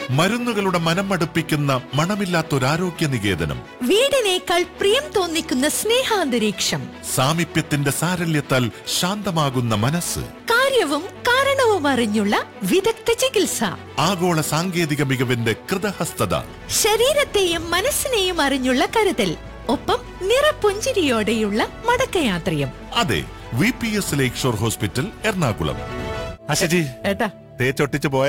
മരുന്നുകളുടെ മനം മടുപ്പിക്കുന്ന മണമില്ലാത്തൊരാരോഗ്യ നികേതനം വീടിനേക്കാൾ പ്രിയം തോന്നിക്കുന്ന സ്നേഹാന്തരീക്ഷം സാമീപ്യത്തിന്റെ സാരല്യത്താൽ ശാന്തമാകുന്ന മനസ്സ് കാര്യവും കാരണവും അറിഞ്ഞുള്ള വിദഗ്ധ ചികിത്സ ആഗോള സാങ്കേതിക മികവിന്റെ കൃതഹസ്തത ശരീരത്തെയും മനസ്സിനെയും അറിഞ്ഞുള്ള കരുതൽ ഒപ്പം നിറപുഞ്ചിരിയോടെയുള്ള മടക്കയാത്രയും അതെ V P S lake shore hospital Ernakulam അശജി ഏട്ടാ തേച്ചൊട്ടിച്ച് പോയ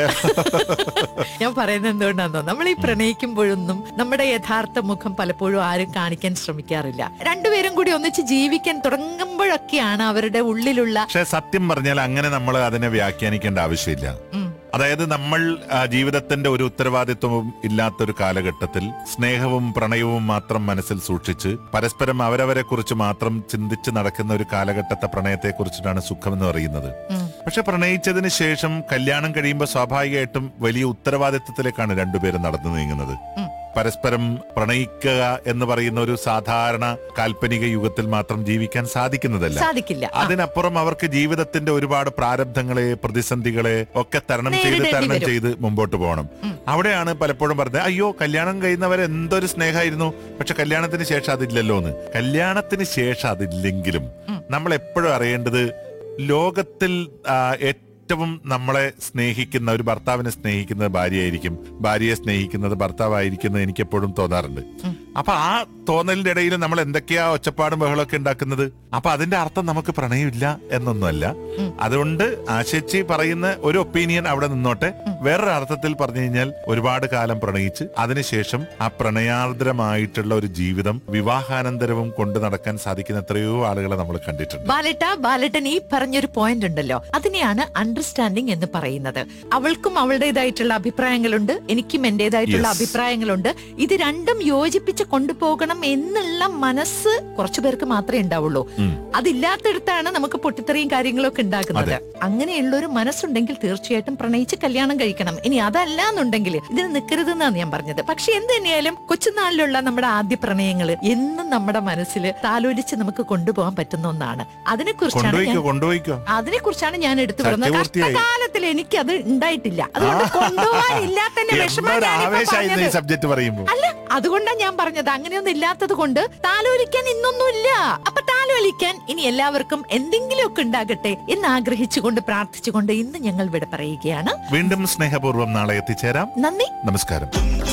ഞാൻ പറയുന്നത് എന്തുകൊണ്ടാന്നോ നമ്മൾ ഈ പ്രണയിക്കുമ്പോഴൊന്നും നമ്മുടെ യഥാർത്ഥ മുഖം പലപ്പോഴും ആരും കാണിക്കാൻ ശ്രമിക്കാറില്ല രണ്ടുപേരും കൂടി ഒന്നിച്ച് ജീവിക്കാൻ തുടങ്ങുമ്പോഴൊക്കെയാണ് അവരുടെ ഉള്ളിലുള്ള പക്ഷെ സത്യം പറഞ്ഞാൽ അങ്ങനെ നമ്മൾ അതിനെ വ്യാഖ്യാനിക്കേണ്ട ആവശ്യമില്ല ഉം, അതായത് നമ്മൾ ആ, ജീവിതത്തിന്റെ ഒരു ഉത്തരവാദിത്വവും ഇല്ലാത്തൊരു കാലഘട്ടത്തിൽ സ്നേഹവും പ്രണയവും മാത്രം മനസ്സിൽ സൂക്ഷിച്ച് പരസ്പരം അവരവരെ കുറിച്ച് മാത്രം ചിന്തിച്ച് നടക്കുന്ന ഒരു കാലഘട്ടത്തെ പ്രണയത്തെ കുറിച്ചിട്ടാണ് സുഖം എന്ന് പറയുന്നത് ഉം. പക്ഷെ പ്രണയിച്ചതിന് ശേഷം കല്യാണം കഴിയുമ്പോൾ സ്വാഭാവികമായിട്ടും വലിയ ഉത്തരവാദിത്വത്തിലേക്കാണ് രണ്ടുപേരും നടന്നു നീങ്ങുന്നത് ഉം. പരസ്പരം പ്രണയിക്കുക എന്ന് പറയുന്ന ഒരു സാധാരണ കാൽപ്പനിക യുഗത്തിൽ മാത്രം ജീവിക്കാൻ സാധിക്കുന്നതല്ല സാധിക്കില്ല ആ, അതിനപ്പുറം അവർക്ക് ജീവിതത്തിന്റെ ഒരുപാട് പ്രാരബ്ധങ്ങളെ പ്രതിസന്ധികളെ ഒക്കെ തരണം ചെയ്ത് നേരിടേണ്ടി തരണം വരും. ചെയ്ത് മുമ്പോട്ട് പോകണം അവിടെയാണ് പലപ്പോഴും പറഞ്ഞത് അയ്യോ കല്യാണം കഴിയുന്നവർ എന്തൊരു സ്നേഹമായിരുന്നു പക്ഷെ കല്യാണത്തിന് ശേഷം അതില്ലല്ലോ എന്ന് കല്യാണത്തിന് ശേഷം അതില്ലെങ്കിലും നമ്മൾ എപ്പോഴും അറിയേണ്ടത് ലോകത്തിൽ ആ, ഏറ്റവും നമ്മളെ സ്നേഹിക്കുന്ന ഒരു ഭർത്താവിനെ സ്നേഹിക്കുന്നത് ഭാര്യയായിരിക്കും ഭാര്യയെ സ്നേഹിക്കുന്നത് ഭർത്താവായിരിക്കുന്നത് എനിക്ക് എപ്പോഴും തോന്നാറുണ്ട് അപ്പൊ ആ തോന്നലിന്റെ ഇടയിൽ നമ്മൾ എന്തൊക്കെയാ ഒച്ചപ്പാടും ബഹളമൊക്കെ ഉണ്ടാക്കുന്നത് അപ്പൊ അതിന്റെ അർത്ഥം നമുക്ക് പ്രണയമില്ല എന്നൊന്നുമല്ല അതുകൊണ്ട് ആശിച്ചി പറയുന്ന ഒരു ഒപ്പീനിയൻ അവിടെ നിന്നോട്ടെ വേറൊരു അർത്ഥത്തിൽ പറഞ്ഞു കഴിഞ്ഞാൽ ഒരുപാട് കാലം പ്രണയിച്ച് അതിനുശേഷം ആ പ്രണയാർദ്രമായിട്ടുള്ള ഒരു ജീവിതം വിവാഹാനന്തരവും കൊണ്ടു നടക്കാൻ സാധിക്കുന്ന എത്രയോ ആളുകളെ നമ്മൾ കണ്ടിട്ടുണ്ട് ബാലട്ട ബാലട്ടൻ ഈ പറഞ്ഞൊരു പോയിന്റ് ഉണ്ടല്ലോ അതിനെയാണ് അണ്ടർസ്റ്റാൻഡിങ് എന്ന് പറയുന്നത് അവൾക്കും അവളുടേതായിട്ടുള്ള അഭിപ്രായങ്ങളുണ്ട് എനിക്കും എന്റേതായിട്ടുള്ള Yes. അഭിപ്രായങ്ങളുണ്ട് ഇത് രണ്ടും യോജിപ്പിച്ച് കൊണ്ടുപോകണം എന്നുള്ള മനസ്സ് കുറച്ചു പേർക്ക് മാത്രമേ ഉണ്ടാവുള്ളൂ അതില്ലാത്തടത്താണ് നമുക്ക് പൊട്ടിത്തെറിയും കാര്യങ്ങളൊക്കെ ഉണ്ടാക്കുന്നത് അങ്ങനെയുള്ള ഒരു മനസ്സുണ്ടെങ്കിൽ തീർച്ചയായിട്ടും പ്രണയിച്ച് കല്യാണം കഴിക്കണം ഇനി അതല്ല എന്നുണ്ടെങ്കിൽ ഇതിന് നിൽക്കരുതെന്നാണ് ഞാൻ പറഞ്ഞത് പക്ഷെ എന്ത് തന്നെയായാലും കൊച്ചുനാളിലുള്ള നമ്മുടെ ആദ്യ പ്രണയങ്ങൾ എന്നും നമ്മുടെ മനസ്സിൽ താലോലിച്ച് നമുക്ക് കൊണ്ടുപോകാൻ പറ്റുന്ന ഒന്നാണ് അതിനെ കുറിച്ചാണ് കൊണ്ടുപോയിക്കോ ഞാൻ കൊണ്ടുപോയിക്കോ അതിനെ കുറിച്ചാണ് ഞാൻ എടുത്തു പറയുന്നത് സത്യപൂർത്തിയായി. കഷ്ടകാലത്തിൽ എനിക്ക് അത് ഉണ്ടായിട്ടില്ല അതുകൊണ്ട് കൊണ്ടുപോകാനില്ലാത്തതിന്റെ വിഷമം എന്തൊരു ഞാനിപ്പോ ആവേശമായിരുന്നു ഈ പറഞ്ഞത്. സബ്ജക്ട് പറയുമ്പോ അല്ല അതുകൊണ്ടാണ് ഞാൻ പറഞ്ഞത് അങ്ങനെയൊന്നും ഇല്ലാത്തത് കൊണ്ട് താലോലിക്കാൻ ഇന്നൊന്നുമില്ല അപ്പൊ താലോലിക്കാൻ ഇനി എല്ലാവർക്കും എന്തെങ്കിലുമൊക്കെ ഉണ്ടാകട്ടെ എന്ന് ആഗ്രഹിച്ചുകൊണ്ട് പ്രാർത്ഥിച്ചുകൊണ്ട് ഇന്ന് ഞങ്ങൾ ഇവിടെ പറയുകയാണ് വീണ്ടും സ്നേഹപൂർവ്വം നാളെ എത്തിച്ചേരാം നന്ദി നമസ്കാരം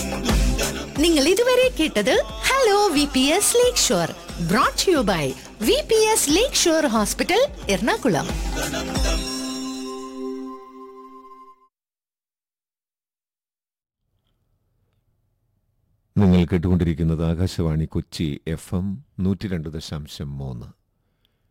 നിങ്ങൾ ഇതുവരെ കേട്ടത് hello V P S lake shore brought you by V P S lake shore hospital Ernakulam നിങ്ങൾ കേട്ടുകൊണ്ടിരിക്കുന്നത് ആകാശവാണി കൊച്ചി എഫ് എം നൂറ്റി രണ്ട് ദശാംശം മൂന്ന്